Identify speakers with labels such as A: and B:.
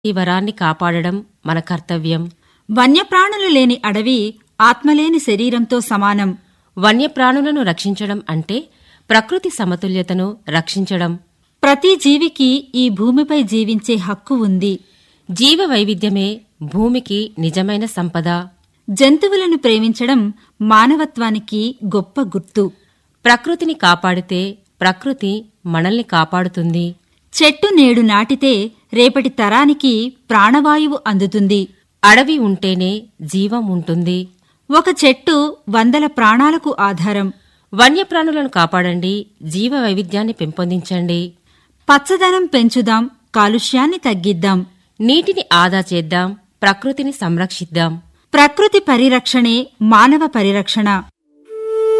A: ఈ వరాన్ని కాపాడడం మన కర్తవ్యం
B: వన్యప్రాణులు లేని అడవి ఆత్మలేని శరీరంతో సమానం
A: వన్యప్రాణులను రక్షించడం అంటే ప్రకృతి సమతుల్యతను రక్షించడం
B: ప్రతి జీవికి ఈ భూమిపై జీవించే హక్కు ఉంది
A: జీవ వైవిధ్యమే భూమికి నిజమైన సంపద
B: జంతువులను ప్రేమించడం మానవత్వానికి గొప్ప గుర్తు
A: ప్రకృతిని కాపాడితే ప్రకృతి మనల్ని కాపాడుతుంది
B: చెట్టు నేడు నాటితే రేపటి తరానికి ప్రాణవాయువు అందుతుంది
A: అడవి ఉంటేనే జీవం ఉంటుంది
B: ఒక చెట్టు వందల ప్రాణాలకు ఆధారం
A: వన్యప్రాణులను కాపాడండి జీవ వైవిధ్యాన్ని పెంపొందించండి
B: పచ్చదనం పెంచుదాం కాలుష్యాన్ని తగ్గిద్దాం
A: నీటిని ఆదా చేద్దాం ప్రకృతిని సంరక్షిద్దాం
B: ప్రకృతి పరిరక్షణే మానవ పరిరక్షణ